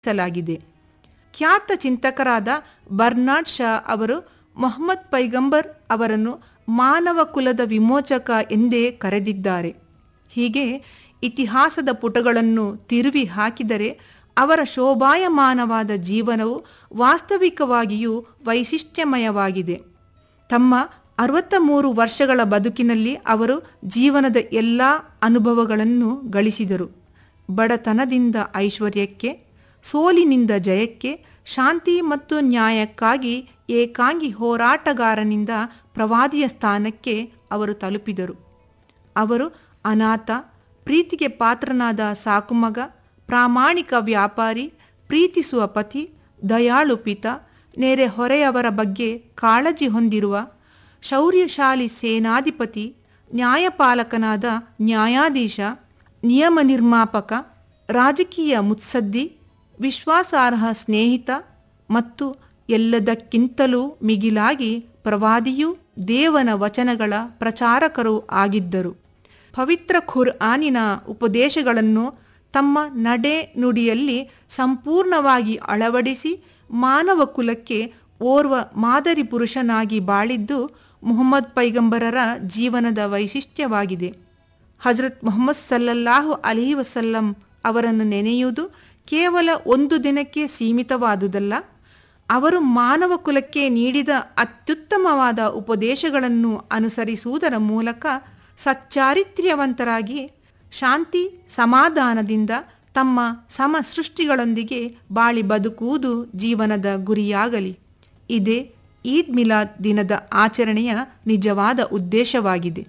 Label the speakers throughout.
Speaker 1: ಸಲಾಗಿದೆ ಖ್ಯಾತ ಚಿಂತಕರಾದ ಬರ್ನಾಡ್ ಶಾ ಅವರು ಮೊಹಮ್ಮದ್ ಪೈಗಂಬರ್ ಅವರನ್ನು ಮಾನವ ಕುಲದ ವಿಮೋಚಕ ಎಂದೇ ಕರೆದಿದ್ದಾರೆ ಹೀಗೆ ಇತಿಹಾಸದ ಪುಟಗಳನ್ನು ತಿರುವಿ ಹಾಕಿದರೆ ಅವರ ಶೋಭಾಯಮಾನವಾದ ಜೀವನವು ವಾಸ್ತವಿಕವಾಗಿಯೂ ವೈಶಿಷ್ಟ್ಯಮಯವಾಗಿದೆ ತಮ್ಮ ಅರವತ್ತ ಮೂರು ವರ್ಷಗಳ ಬದುಕಿನಲ್ಲಿ ಅವರು ಜೀವನದ ಎಲ್ಲ ಅನುಭವಗಳನ್ನು ಗಳಿಸಿದರು ಬಡತನದಿಂದ ಐಶ್ವರ್ಯಕ್ಕೆ ಸೋಲಿನಿಂದ ಜಯಕ್ಕೆ ಶಾಂತಿ ಮತ್ತು ನ್ಯಾಯಕ್ಕಾಗಿ ಏಕಾಂಗಿ ಹೋರಾಟಗಾರನಿಂದ ಪ್ರವಾದಿಯ ಸ್ಥಾನಕ್ಕೆ ಅವರು ತಲುಪಿದರು ಅವರು ಅನಾಥ ಪ್ರೀತಿಗೆ ಪಾತ್ರನಾದ ಸಾಕುಮಗ ಪ್ರಾಮಾಣಿಕ ವ್ಯಾಪಾರಿ ಪ್ರೀತಿಸುವ ಪತಿ ದಯಾಳು ಪಿತ ನೆರೆಹೊರೆಯವರ ಬಗ್ಗೆ ಕಾಳಜಿ ಹೊಂದಿರುವ ಶೌರ್ಯಶಾಲಿ ಸೇನಾಧಿಪತಿ ನ್ಯಾಯಪಾಲಕನಾದ ನ್ಯಾಯಾಧೀಶ ನಿಯಮ ನಿರ್ಮಾಪಕ ರಾಜಕೀಯ ಮುತ್ಸದ್ದಿ ವಿಶ್ವಾಸಾರ್ಹ ಸ್ನೇಹಿತ ಮತ್ತು ಎಲ್ಲದಕ್ಕಿಂತಲೂ ಮಿಗಿಲಾಗಿ ಪ್ರವಾದಿಯೂ ದೇವನ ವಚನಗಳ ಪ್ರಚಾರಕರೂ ಆಗಿದ್ದರು ಪವಿತ್ರ ಖುರ್ ಆನಿನ ಉಪದೇಶಗಳನ್ನು ತಮ್ಮ ನಡೆ ನುಡಿಯಲ್ಲಿ ಸಂಪೂರ್ಣವಾಗಿ ಅಳವಡಿಸಿ ಮಾನವ ಕುಲಕ್ಕೆ ಓರ್ವ ಮಾದರಿ ಪುರುಷನಾಗಿ ಬಾಳಿದ್ದು ಮುಹಮ್ಮದ್ ಪೈಗಂಬರರ ಜೀವನದ ವೈಶಿಷ್ಟ್ಯವಾಗಿದೆ ಹಜರತ್ ಮೊಹಮ್ಮದ್ ಸಲ್ಲಲ್ಲಾಹು ಅಲಿ ವಸಲ್ಲಂ ಅವರನ್ನು ನೆನೆಯುವುದು ಕೇವಲ ಒಂದು ದಿನಕ್ಕೆ ಸೀಮಿತವಾದುದಲ್ಲ ಅವರು ಮಾನವ ಕುಲಕ್ಕೆ ನೀಡಿದ ಅತ್ಯುತ್ತಮವಾದ ಉಪದೇಶಗಳನ್ನು ಅನುಸರಿಸುವುದರ ಮೂಲಕ ಸಚ್ಚಾರಿತ್ರ್ಯವಂತರಾಗಿ ಶಾಂತಿ ಸಮಾಧಾನದಿಂದ ತಮ್ಮ ಸಮ ಸೃಷ್ಟಿಗಳೊಂದಿಗೆ ಬಾಳಿ ಬದುಕುವುದು ಜೀವನದ ಗುರಿಯಾಗಲಿ ಇದೇ ಈದ್ ಮಿಲಾದ್ ದಿನದ ಆಚರಣೆಯ ನಿಜವಾದ ಉದ್ದೇಶವಾಗಿದೆ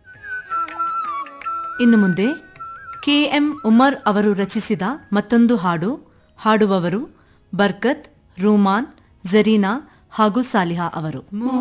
Speaker 2: ಇನ್ನು ಮುಂದೆ ಕೆ ಎಂ ಉಮರ್ ಅವರು ರಚಿಸಿದ ಮತ್ತೊಂದು ಹಾಡು ಹಾಡುವವರು ಬರ್ಕತ್ ರೂಮಾನ್ ಜರೀನಾ ಹಾಗೂ ಸಾಲಿಹಾ ಅವರು